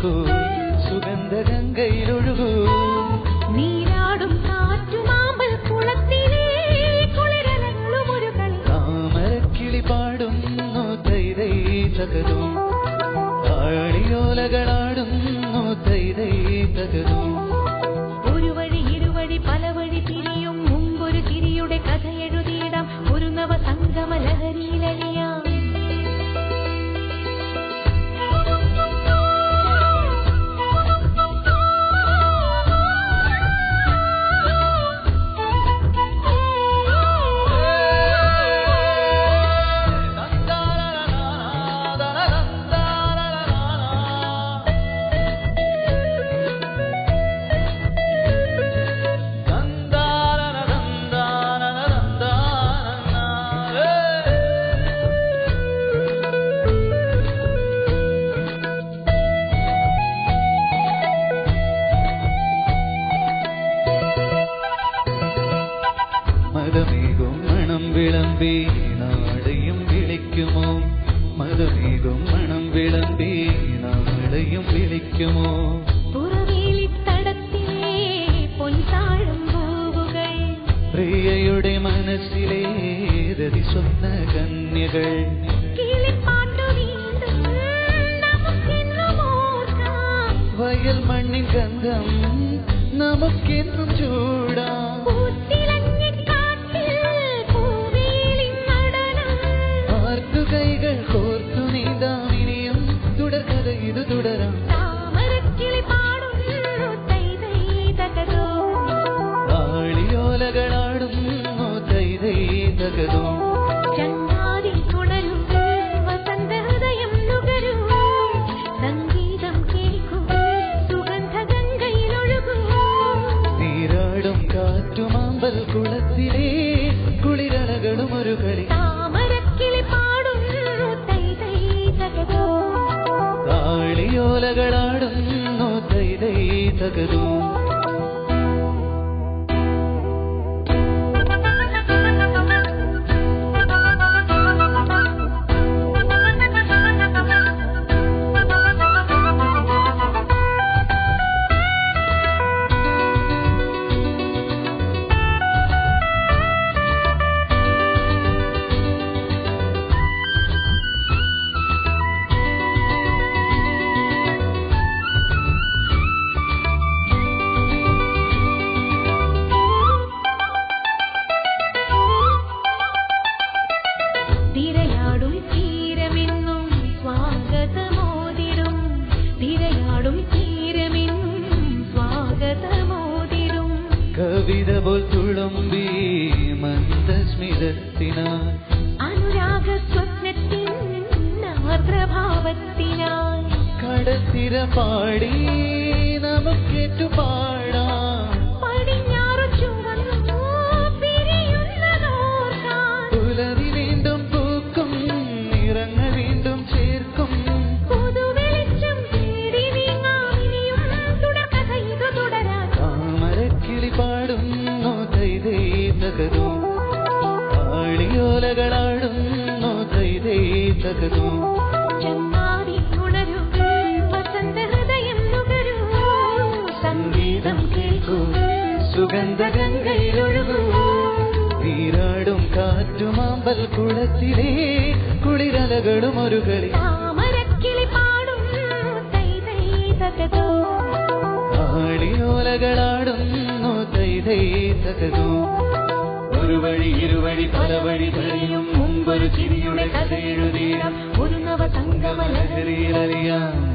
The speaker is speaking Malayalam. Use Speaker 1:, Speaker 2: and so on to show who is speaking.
Speaker 1: കേൾക്കൂ സുഗന്ധ ഗംഗയിലൊഴുകൂ
Speaker 2: നീരാടും കാറ്റുമാമ്പൽ കുളത്തിലെ കുളിരലങ്ങളും ഒരു കളി
Speaker 1: താമരക്കിളി പാടുന്നു തൈതൈ തകരും താളിയോലകളാടുന്നു തൈതൈ തകരും
Speaker 2: ഒരു വഴി ഇരുവഴി പല വഴി തിരിയും മുമ്പൊരു ചിരിയുടെ കഥ എഴുതിയിടാം ഒരു നവ സംഗമ ലഹരിയിലലിയാം
Speaker 1: മതമേകും മണം വിളമ്പി നാടയും വിളിക്കുമോ മതമേകും മണം വിളമ്പി നാടയും വിളിക്കുമോ
Speaker 2: പുറവേലിത്തടത്തിലെ പൊൻതാഴും പൂവുകൾ
Speaker 1: പ്രിയയുടെ മനസ്സിലെ രതി സ്വപ്ന കന്യകൾ
Speaker 2: കിളിപ്പാട്ടു വീണ്ടും നമുക്കെന്നും ഓർക്കാം
Speaker 1: വയൽ മണ്ണിൻ ഗന്ധം നമുക്കെന്നും ചൂടാം
Speaker 2: പൂത്തിലഞ്ഞ കാറ്റിൽ പൂവേലിൻ നടനം
Speaker 1: ആർക്കു കൈകൾ കോർത്തു നീന്താം ഇനിയും തുടർക്കഥ ഇത് തുടരാം
Speaker 2: താമരക്കിളി പാടുന്നു തൈ തൈ തകതോ
Speaker 1: താളിയോലകളാടുന്നു തൈതൈ തകതോ
Speaker 2: ചങ്ങാതി തുടരും വസന്തഹൃദയം നുകരും സംഗീതം കേൾക്കൂ സുഗന്ധ ഗംഗയിലൊഴുകൂ
Speaker 1: നീരാടും കാറ്റുമാമ്പൽ കുളത്തിലെ കുളിരലകളും ഒരു കളി
Speaker 2: താമരക്കിളി പാടുന്നു തൈ തൈ തകതോ
Speaker 1: താളിയോലകളാടുന്നു തൈതൈ തകതോ
Speaker 2: തിരയാടും തീരമെന്നും സ്വാഗതമോതിടും തിരയാടും തീരമെന്നും സ്വാഗതമോതിടും
Speaker 1: കവിത പോൽ തുളുമ്പി മന്ദസ്മിതത്തിനാൽ
Speaker 2: അനുരാഗ സ്വപ്നത്തിൻ ആർദ്രഭാവത്തിനായി
Speaker 1: കടത്തിര പാടി നമുക്കേറ്റു പാടാം
Speaker 2: പടിഞ്ഞാറു ചുവന്നു പിരിയുന്നതോർക്കാം
Speaker 1: പുലരി വീണ്ടും പൂക്കും നിറങ്ങൾ വീണ്ടും ചേർക്കും
Speaker 2: പുതുവെളിച്ചം തേടി നീങ്ങാം ഇനിയും തുടർക്കഥ ഇത് തുടരാം
Speaker 1: താമരക്കിളി പാടുന്നു തൈതൈ തകതോ ആളിയോലകളാടുന്നു തൈതൈ തകതോ
Speaker 2: ചങ്ങാതി ഉണരൂ വസന്തഹൃദയം നുകരൂ സംഗീതം കേൾക്കൂ
Speaker 1: സുഗന്ധ ഗംഗയിലൊഴുകൂ നീരാടും കാറ്റുമാമ്പൽ കുളത്തിലെ കുളിരലകളും ഒരു കളി
Speaker 2: താമരക്കിളി പാടും തൈ തൈ തകതോ
Speaker 1: ആളിയോലകളാടുന്നു തൈതൈ തകതോ ഒരു വഴി ഇരുവഴി പല വഴി കഴിയും മുമ്പൊരു ചിരിയുടെ കഥ എഴുതിയിടാം
Speaker 2: ഒരു നവ സംഗമ ലഹരി
Speaker 1: ലഹരിയിലറിയാം